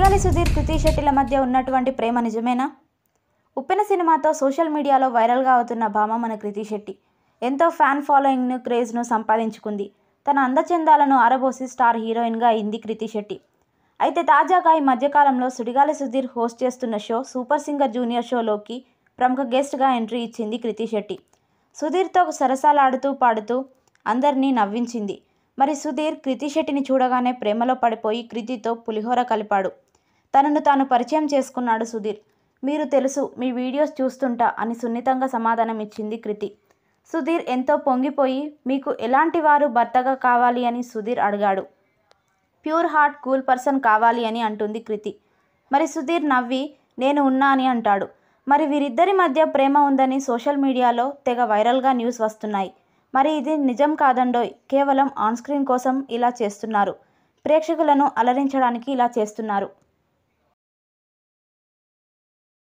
సుడిగాలి సుధీర్ కృతి శెట్టిల మధ్య ఉన్నటువంటి ప్రేమ నిజమేనా ఉప్పెన సినిమాతో సోషల్ మీడియాలో వైరల్గా అవుతున్న భామ మన కృతి శెట్టి ఎంతో ఫ్యాన్ ఫాలోయింగ్ను క్రేజ్ను సంపాదించుకుంది తన అందచందాలను ఆరబోసి స్టార్ హీరోయిన్గా అయింది కృతి శెట్టి అయితే తాజాగా ఈ మధ్యకాలంలో సుడిగాలి సుధీర్ హోస్ట్ చేస్తున్న షో సూపర్ సింగర్ జూనియర్ షోలోకి ప్రముఖ గెస్ట్గా ఎంట్రీ ఇచ్చింది కృతి శెట్టి సుధీర్తో సరసాలాడుతూ పాడుతూ అందరినీ నవ్వించింది మరి సుధీర్ కృతి శెట్టిని చూడగానే ప్రేమలో పడిపోయి కృతితో పులిహోర కలిపాడు తనను తాను పరిచయం చేసుకున్నాడు సుధీర్ మీరు తెలుసు మీ వీడియోస్ చూస్తుంటా అని సున్నితంగా సమాధానం ఇచ్చింది కృతి సుధీర్ ఎంతో పొంగిపోయి మీకు ఎలాంటి వారు భర్తగా కావాలి అని సుధీర్ అడిగాడు ప్యూర్ హార్ట్ కూల్ పర్సన్ కావాలి అని అంటుంది కృతి మరి సుధీర్ నవ్వి నేను ఉన్నా అని అంటాడు మరి వీరిద్దరి మధ్య ప్రేమ ఉందని సోషల్ మీడియాలో తెగ వైరల్గా న్యూస్ వస్తున్నాయి మరి ఇది నిజం కాదండోయ్ కేవలం ఆన్ స్క్రీన్ కోసం ఇలా చేస్తున్నారు ప్రేక్షకులను అలరించడానికి ఇలా చేస్తున్నారు